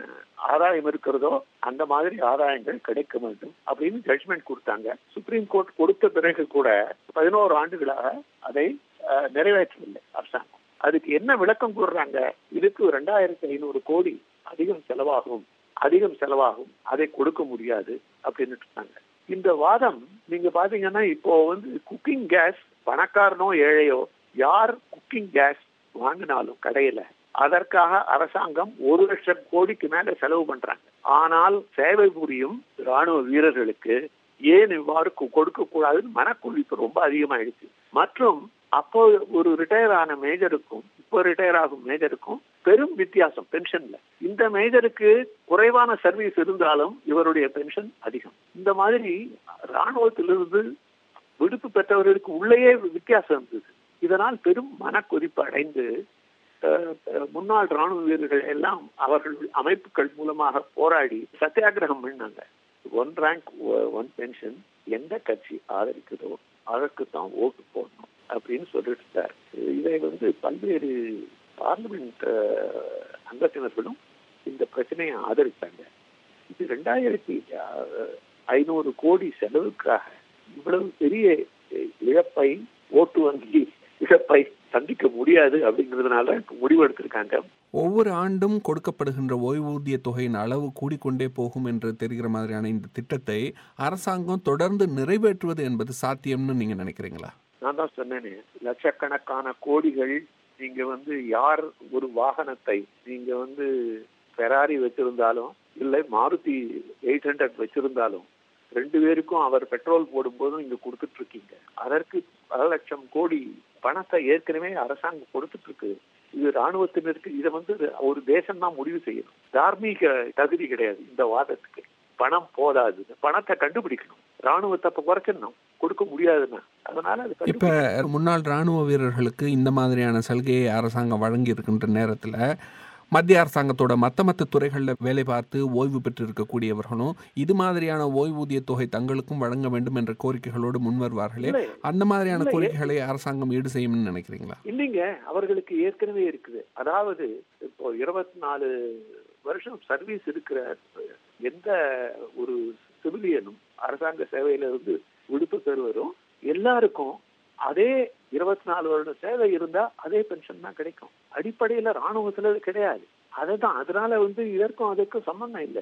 ஆதாயம் இருக்கிறதோ அந்த மாதிரி ஆதாயங்கள் கிடைக்க வேண்டும் அப்படின்னு ஜட்ஜ்மெண்ட் கொடுத்தாங்க சுப்ரீம் கோர்ட் கொடுத்த பிறகு கூட பதினோரு ஆண்டுகளாக அதை அஹ், நிறைவேற்றவில்லை அரசாங்கம் அதுக்கு என்ன விளக்கம் கூறுறாங்க இதுக்கு ரெண்டாயிரத்தி ஐநூறு கோடி அதிகம் செலவாகும் அதிகம் செலவாகும் அதை கொடுக்க முடியாது அப்படின்னு சொன்னாங்க இந்த வாதம் நீங்க பாத்தீங்கன்னா இப்போ வந்து குக்கிங் கேஸ் பணக்காரனோ ஏழையோ யார் குக்கிங் கேஸ் வாங்கினாலும் கடையில அதற்காக அரசாங்கம் ஒரு லட்சம் கோடிக்கு மேல செலவு பண்றாங்க ஆனால் சேவை புரியும் ராணுவ வீரர்களுக்கு ஏன் இவ்வாறு கொடுக்க கூடாதுன்னு மனக்குழு இப்ப ரொம்ப அதிகமாயிடுச்சு மற்றும் அப்போ ஒரு ரிட்டையர் ஆன மேஜருக்கும் இப்போ ரிட்டையர் ஆகும் மேஜருக்கும் பெரும் வித்தியாசம் பென்ஷன்ல இந்த மேஜருக்கு குறைவான சர்வீஸ் இருந்தாலும் இவருடைய பென்ஷன் அதிகம் இந்த மாதிரி ராணுவத்திலிருந்து விடுப்பு பெற்றவர்களுக்கு உள்ளேயே வித்தியாசம் இருந்தது இதனால் பெரும் மனக்கொதிப்பு அடைந்து அஹ், அஹ், முன்னாள் ராணுவ வீரர்கள் எல்லாம் அவர்கள் அமைப்புகள் மூலமாக போராடி சத்தியாகிரகம் பண்ணாங்க ஒன் ரேங்க் ஒன் பென்ஷன் எந்த கட்சி ஆதரிக்குதோ அதற்கு தான் ஓட்டு போடணும் அப்படின்னு சொல்லிட்டு இருந்தார் இதை வந்து பல்வேறு பார்லிமெண்ட் அஹ், அங்கத்தினர்களும் இந்த பிரச்சனையை ஆதரித்தாங்க இது ரெண்டாயிரத்தி அஹ், ஐநூறு கோடி செலவுக்காக இவ்வளவு பெரிய அஹ், இழப்பை ஓட்டு வங்கி இழப்பை சந்திக்க முடியாது அப்படிங்கிறதுனால முடிவு எடுத்திருக்காங்க ஒவ்வொரு ஆண்டும் கொடுக்கப்படுகின்ற ஓய்வூதிய தொகையின் அளவு கூடிக்கொண்டே போகும் என்று தெரிகிற மாதிரியான இந்த திட்டத்தை அரசாங்கம் தொடர்ந்து நிறைவேற்றுவது என்பது சாத்தியம்னு நீங்க நினைக்கிறீங்களா நான் தான் சொன்னேனே லட்சக்கணக்கான கோடிகள் நீங்க வந்து யார் ஒரு வாகனத்தை நீங்க வந்து ஃபெராரி வச்சிருந்தாலும் இல்லை மாருதி எயிட் ஹண்ட்ரட் வச்சிருந்தாலும் ரெண்டு பேருக்கும் அவர் பெட்ரோல் போடும்போதும் இங்க கொடுத்துட்டு இருக்கீங்க அதற்கு பல லட்சம் கோடி பணத்தை ஏற்கனவே அரசாங்கம் கொடுத்துட்டு இருக்கு இது ராணுவத்தினருக்கு இதை வந்து ஒரு தேசம் தான் முடிவு செய்யணும் தார்மீக தகுதி கிடையாது இந்த வாதத்துக்கு பணம் போதாது பணத்தை கண்டுபிடிக்கணும் ராணுவத்தை அப்ப குறைச்சிடணும் கொடுக்க முடியாதுன்னா அதனால அது இப்ப கண்டுபிடிக்கணும். முன்னாள் ராணுவ வீரர்களுக்கு இந்த மாதிரியான சலுகையை அரசாங்கம் வழங்கி இருக்கின்ற நேரத்துல மத்திய அரசாங்கத்தோட மத்த மத்த துறைகளில் வேலை பார்த்து ஓய்வு பெற்று இருக்கக்கூடியவர்களும் இது மாதிரியான ஓய்வூதிய தொகை தங்களுக்கும் வழங்க வேண்டும் என்ற கோரிக்கைகளோடு முன்வருவார்களே இல்லை. அந்த மாதிரியான இல்லை. கோரிக்கைகளை அரசாங்கம் ஈடு செய்யும்னு நினைக்கிறீங்களா இல்லைங்க அவர்களுக்கு ஏற்கனவே இருக்குது அதாவது இப்போ இருபத்தி நாலு வருஷம் சர்வீஸ் இருக்கிற எந்த ஒரு சிவிலியனும் அரசாங்க சேவையில இருந்து விடுப்பு பெறுவரும் எல்லாருக்கும் அதே இருபத்தி நாலு வருடம் சேவை இருந்தா அதே பென்ஷன் தான் கிடைக்கும் அடிப்படையில ராணுவத்துல அது கிடையாது அதுதான் அதனால வந்து இதற்கும் அதற்கும் சம்பந்தம் இல்லை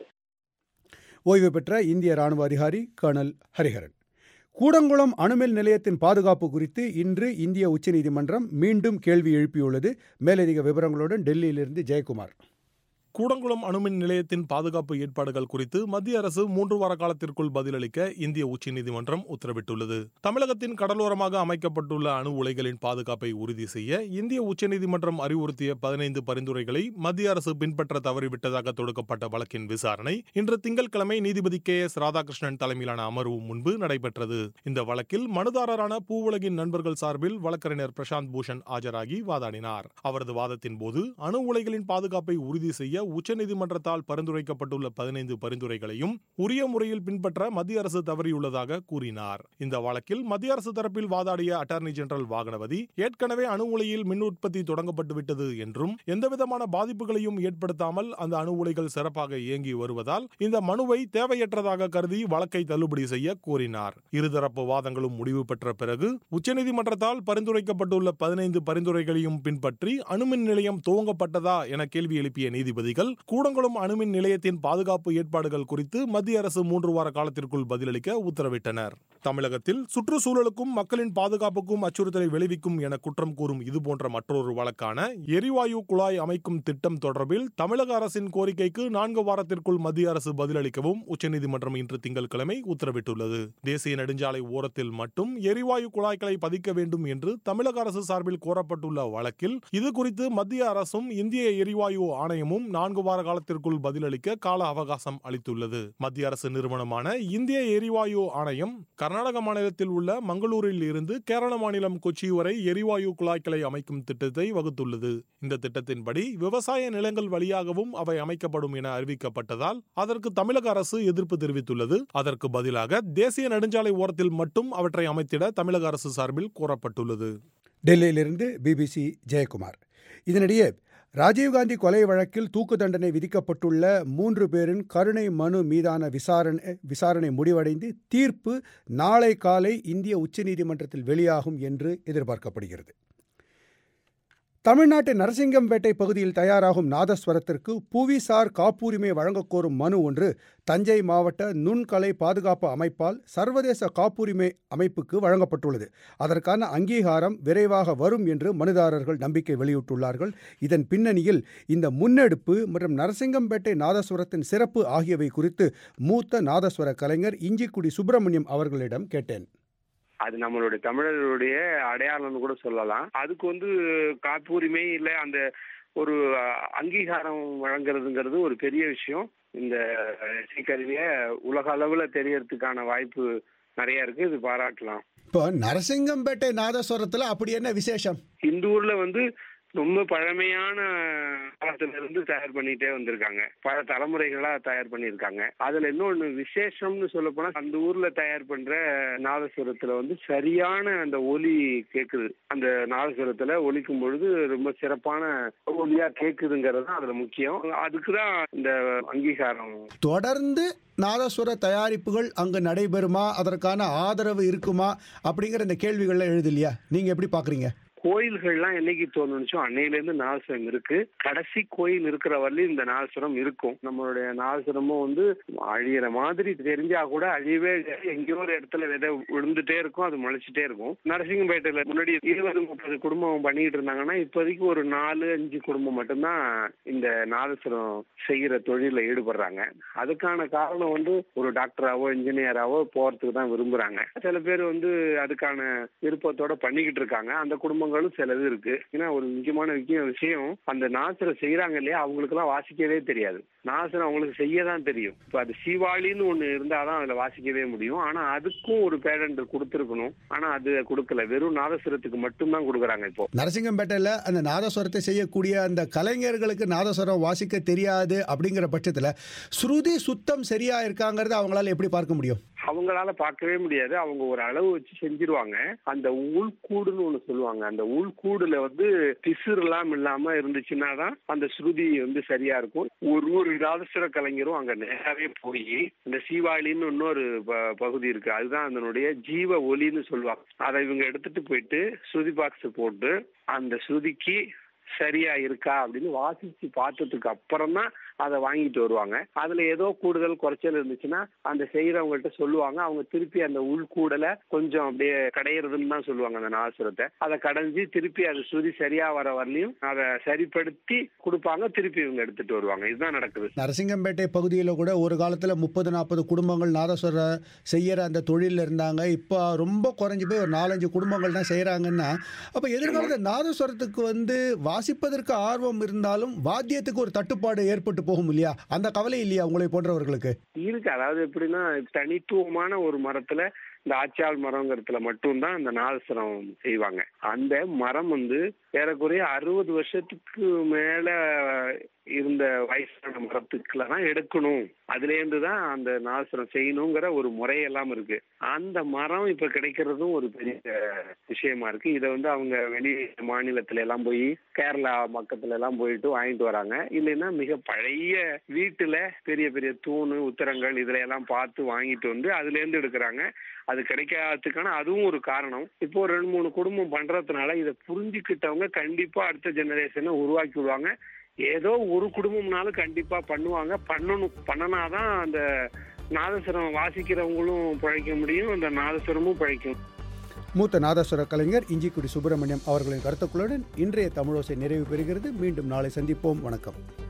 ஓய்வு பெற்ற இந்திய ராணுவ அதிகாரி கர்னல் ஹரிஹரன் கூடங்குளம் அணுமின் நிலையத்தின் பாதுகாப்பு குறித்து இன்று இந்திய உச்சநீதிமன்றம் மீண்டும் கேள்வி எழுப்பியுள்ளது மேலதிக விவரங்களுடன் டெல்லியிலிருந்து ஜெயக்குமார் கூடங்குளம் அணுமின் நிலையத்தின் பாதுகாப்பு ஏற்பாடுகள் குறித்து மத்திய அரசு மூன்று வார காலத்திற்குள் பதிலளிக்க இந்திய உச்சநீதிமன்றம் உத்தரவிட்டுள்ளது தமிழகத்தின் கடலோரமாக அமைக்கப்பட்டுள்ள அணு உலைகளின் பாதுகாப்பை உறுதி செய்ய இந்திய உச்சநீதிமன்றம் அறிவுறுத்திய பதினைந்து பரிந்துரைகளை மத்திய அரசு பின்பற்ற தவறிவிட்டதாக தொடுக்கப்பட்ட வழக்கின் விசாரணை இன்று திங்கட்கிழமை நீதிபதி கே எஸ் ராதாகிருஷ்ணன் தலைமையிலான அமர்வு முன்பு நடைபெற்றது இந்த வழக்கில் மனுதாரரான பூவுலகின் நண்பர்கள் சார்பில் வழக்கறிஞர் பிரசாந்த் பூஷன் ஆஜராகி வாதாடினார் அவரது வாதத்தின் போது அணு உலைகளின் பாதுகாப்பை உறுதி செய்ய உச்சநீதிமன்றத்தால் பரிந்துரைக்கப்பட்டுள்ள பதினைந்து பரிந்துரைகளையும் உரிய முறையில் பின்பற்ற மத்திய அரசு தவறியுள்ளதாக கூறினார் இந்த வழக்கில் மத்திய அரசு தரப்பில் வாதாடிய அட்டார்னி ஜெனரல் வாகனவதி ஏற்கனவே அணு உலையில் மின் உற்பத்தி தொடங்கப்பட்டு விட்டது என்றும் எந்தவிதமான பாதிப்புகளையும் ஏற்படுத்தாமல் அந்த அணு உலைகள் சிறப்பாக இயங்கி வருவதால் இந்த மனுவை தேவையற்றதாக கருதி வழக்கை தள்ளுபடி செய்ய கோரினார் இருதரப்பு வாதங்களும் முடிவு பெற்ற பிறகு உச்சநீதிமன்றத்தால் பரிந்துரைக்கப்பட்டுள்ள பதினைந்து பரிந்துரைகளையும் பின்பற்றி அணுமின் நிலையம் துவங்கப்பட்டதா என கேள்வி எழுப்பிய நீதிபதிகள் கூடங்குளம் அணுமின் நிலையத்தின் பாதுகாப்பு ஏற்பாடுகள் குறித்து மத்திய அரசு மூன்று வார காலத்திற்குள் பதிலளிக்க உத்தரவிட்டனர் தமிழகத்தில் சுற்றுச்சூழலுக்கும் மக்களின் பாதுகாப்புக்கும் அச்சுறுத்தலை விளைவிக்கும் என குற்றம் கூறும் இதுபோன்ற மற்றொரு வழக்கான எரிவாயு குழாய் அமைக்கும் திட்டம் தொடர்பில் தமிழக அரசின் கோரிக்கைக்கு நான்கு வாரத்திற்குள் மத்திய அரசு பதிலளிக்கவும் உச்சநீதிமன்றம் இன்று திங்கட்கிழமை உத்தரவிட்டுள்ளது தேசிய நெடுஞ்சாலை ஓரத்தில் மட்டும் எரிவாயு குழாய்களை பதிக்க வேண்டும் என்று தமிழக அரசு சார்பில் கோரப்பட்டுள்ள வழக்கில் இது குறித்து மத்திய அரசும் இந்திய எரிவாயு ஆணையமும் நான்கு வார காலத்திற்குள் பதிலளிக்க கால அவகாசம் அளித்துள்ளது மத்திய அரசு நிறுவனமான இந்திய எரிவாயு ஆணையம் கர்நாடக மாநிலத்தில் உள்ள மங்களூரில் இருந்து கேரள மாநிலம் கொச்சி வரை எரிவாயு குழாய்களை அமைக்கும் திட்டத்தை வகுத்துள்ளது இந்த திட்டத்தின்படி விவசாய நிலங்கள் வழியாகவும் அவை அமைக்கப்படும் என அறிவிக்கப்பட்டதால் அதற்கு தமிழக அரசு எதிர்ப்பு தெரிவித்துள்ளது அதற்கு பதிலாக தேசிய நெடுஞ்சாலை ஓரத்தில் மட்டும் அவற்றை அமைத்திட தமிழக அரசு சார்பில் கோரப்பட்டுள்ளது டெல்லியிலிருந்து பிபிசி ஜெயக்குமார் இதனிடையே ராஜீவ்காந்தி கொலை வழக்கில் தூக்கு தண்டனை விதிக்கப்பட்டுள்ள மூன்று பேரின் கருணை மனு மீதான விசாரணை விசாரணை முடிவடைந்து தீர்ப்பு நாளை காலை இந்திய உச்சநீதிமன்றத்தில் வெளியாகும் என்று எதிர்பார்க்கப்படுகிறது தமிழ்நாட்டு நரசிங்கம்பேட்டை பகுதியில் தயாராகும் நாதஸ்வரத்திற்கு புவிசார் காப்புரிமை வழங்கக் கோரும் மனு ஒன்று தஞ்சை மாவட்ட நுண்கலை பாதுகாப்பு அமைப்பால் சர்வதேச காப்புரிமை அமைப்புக்கு வழங்கப்பட்டுள்ளது அதற்கான அங்கீகாரம் விரைவாக வரும் என்று மனுதாரர்கள் நம்பிக்கை வெளியிட்டுள்ளார்கள் இதன் பின்னணியில் இந்த முன்னெடுப்பு மற்றும் நரசிங்கம்பேட்டை நாதஸ்வரத்தின் சிறப்பு ஆகியவை குறித்து மூத்த நாதஸ்வர கலைஞர் இஞ்சிக்குடி சுப்பிரமணியம் அவர்களிடம் கேட்டேன் அது நம்மளுடைய தமிழர்களுடைய அடையாளம்னு கூட சொல்லலாம் அதுக்கு வந்து காப்புரிமை இல்லை அந்த ஒரு அங்கீகாரம் வழங்குறதுங்கிறது ஒரு பெரிய விஷயம் இந்த இசைக்கருவியை உலக அளவில் தெரியறதுக்கான வாய்ப்பு நிறைய இருக்கு இது பாராட்டலாம் இப்போ நரசிங்கம்பேட்டை நாதஸ்வரத்தில் அப்படி என்ன விசேஷம் இந்த ஊர்ல வந்து ரொம்ப பழமையான காலத்துல இருந்து தயார் பண்ணிட்டே வந்திருக்காங்க பல தலைமுறைகளா தயார் பண்ணியிருக்காங்க அதுல இன்னொன்னு விசேஷம்னு சொல்ல போனா அந்த ஊர்ல தயார் பண்ற நாதஸ்வரத்துல வந்து சரியான அந்த ஒலி கேக்குது அந்த நாதஸ்வரத்துல ஒலிக்கும் பொழுது ரொம்ப சிறப்பான ஒலியா கேக்குதுங்கிறது தான் அதுல முக்கியம் அதுக்குதான் இந்த அங்கீகாரம் தொடர்ந்து நாதஸ்வர தயாரிப்புகள் அங்கு நடைபெறுமா அதற்கான ஆதரவு இருக்குமா அப்படிங்கிற இந்த கேள்விகள்லாம் எழுதலையா நீங்க எப்படி பாக்குறீங்க கோயில்கள்லாம் என்னைக்கு தோணுச்சோ அன்னையிலேருந்து நாதஸ்வரம் இருக்கு கடைசி கோயில் இருக்கிற வரலையும் இந்த நாதஸ்வரம் இருக்கும் நம்மளுடைய நாதஸ்வரமும் வந்து அழியிற மாதிரி தெரிஞ்சா கூட அழியவே எங்கேயோ ஒரு இடத்துல விதை விழுந்துட்டே இருக்கும் அது முளைச்சிட்டே இருக்கும் நரசிங்கம்பேட்டையில முன்னாடி இருபது முப்பது குடும்பம் பண்ணிட்டு இருந்தாங்கன்னா இப்போதைக்கு ஒரு நாலு அஞ்சு குடும்பம் மட்டும்தான் இந்த நாதஸ்வரம் செய்யற தொழில ஈடுபடுறாங்க அதுக்கான காரணம் வந்து ஒரு டாக்டராவோ இன்ஜினியராவோ போறதுக்கு தான் விரும்புறாங்க சில பேர் வந்து அதுக்கான விருப்பத்தோட பண்ணிக்கிட்டு இருக்காங்க அந்த குடும்பங்களும் சிலது இருக்கு ஏன்னா ஒரு முக்கியமான முக்கிய விஷயம் அந்த நாசரம் செய்யறாங்க இல்லையா அவங்களுக்கு எல்லாம் வாசிக்கவே தெரியாது நாசரம் அவங்களுக்கு செய்ய தான் தெரியும் இப்ப அது சீவாளின்னு ஒண்ணு இருந்தாதான் அதுல வாசிக்கவே முடியும் ஆனா அதுக்கும் ஒரு பேரண்ட் கொடுத்துருக்கணும் ஆனா அது கொடுக்கல வெறும் நாதஸ்வரத்துக்கு மட்டும்தான் கொடுக்குறாங்க இப்போ நரசிங்கம்பேட்டையில் அந்த நாதஸ்வரத்தை செய்யக்கூடிய அந்த கலைஞர்களுக்கு நாதஸ்வரம் வாசிக்க தெரியாது அப்படிங்கிற பட்சத்தில் ஸ்ருதி சுத்தம் சரியா இருக்காங்கிறத அவங்களால எப்படி பார்க்க முடியும் அவங்களால பார்க்கவே முடியாது அவங்க ஒரு அளவு வச்சு செஞ்சிருவாங்க அந்த உள்கூடுன்னு ஒண்ணு சொல்லுவாங்க அந்த உள்கூடுல வந்து பிசுறு எல்லாம் இல்லாம இருந்துச்சுன்னா தான் அந்த ஸ்ருதி வந்து சரியா இருக்கும் ஒரு ஒரு நாதஸ்வர கலைஞரும் அங்க நேராவே போய் இந்த சீவாளின்னு இன்னொரு ப- பகுதி இருக்கு அதுதான் அதனுடைய ஜீவ ஒலின்னு சொல்லுவாங்க அதை இவங்க எடுத்துட்டு போயிட்டு ஸ்ருதி பாக்ஸ் போட்டு அந்த ஸ்ருதிக்கு சரியா இருக்கா அப்படின்னு வாசிச்சு பார்த்ததுக்கு அப்புறம் தான் அதை வாங்கிட்டு வருவாங்க அதுல ஏதோ கூடுதல் குறைச்சல் இருந்துச்சுன்னா அந்த செய்யறவங்கள்ட்ட சொல்லுவாங்க அவங்க திருப்பி அந்த உள்கூடலை கொஞ்சம் அப்படியே கடையிறதுன்னு தான் சொல்லுவாங்க அந்த நாசுரத்தை அதை கடைஞ்சி திருப்பி அது சுதி சரியா வர வரலையும் அதை சரிப்படுத்தி கொடுப்பாங்க திருப்பி இவங்க எடுத்துட்டு வருவாங்க இதுதான் நடக்குது நரசிங்கம்பேட்டை பகுதியில் கூட ஒரு காலத்தில் முப்பது நாற்பது குடும்பங்கள் நாதஸ்வர செய்யற அந்த தொழிலில் இருந்தாங்க இப்போ ரொம்ப குறைஞ்சு போய் ஒரு நாலஞ்சு குடும்பங்கள் தான் செய்கிறாங்கன்னா அப்போ எதிர்காலத்தில் நாதஸ்வரத்துக்கு வந்து வாசிப்பதற்கு ஆர்வம் இருந்தாலும் வாத்தியத்துக்கு ஒரு தட்டுப்பாடு ஏற்பட்டு போகும் இல்லையா அந்த கவலை இல்லையா உங்களை போன்றவர்களுக்கு இருக்கு அதாவது எப்படின்னா தனித்துவமான ஒரு மரத்துல இந்த ஆச்சாள் மரங்கிறதுல மட்டும்தான் இந்த நாதஸ்வரம் செய்வாங்க அந்த மரம் வந்து ஏறக்குறைய அறுபது வருஷத்துக்கு மேல இருந்த வயசான மரத்துக்குள்ள தான் எடுக்கணும் அதுல இருந்து தான் அந்த நாதஸ்வரம் செய்யணுங்கிற ஒரு முறையெல்லாம் இருக்கு அந்த மரம் இப்ப கிடைக்கிறதும் ஒரு பெரிய விஷயமா இருக்கு இதை வந்து அவங்க வெளி மாநிலத்துல எல்லாம் போய் கேரளா பக்கத்துல எல்லாம் போயிட்டு வாங்கிட்டு வராங்க இல்லைன்னா மிக பழைய வீட்டுல பெரிய பெரிய தூணு உத்தரங்கள் இதுல எல்லாம் பார்த்து வாங்கிட்டு வந்து அதுல இருந்து எடுக்கிறாங்க அது கிடைக்காததுக்கான அதுவும் ஒரு காரணம் இப்போ ஒரு ரெண்டு மூணு குடும்பம் பண்றதுனால இதை புரிஞ்சுக்கிட்டவங்க கண்டிப்பா அடுத்த ஜெனரேஷனை உருவாக்கி விடுவாங்க ஏதோ ஒரு குடும்பம்னாலும் கண்டிப்பா பண்ணுவாங்க பண்ணணும் பண்ணனாதான் அந்த நாதஸ்வரம் வாசிக்கிறவங்களும் பிழைக்க முடியும் அந்த நாதஸ்வரமும் பிழைக்கும் மூத்த நாதஸ்வர கலைஞர் இஞ்சிக்குடி சுப்பிரமணியம் அவர்களின் கருத்துக்களுடன் இன்றைய தமிழோசை நிறைவு பெறுகிறது மீண்டும் நாளை சந்திப்போம் வணக்கம்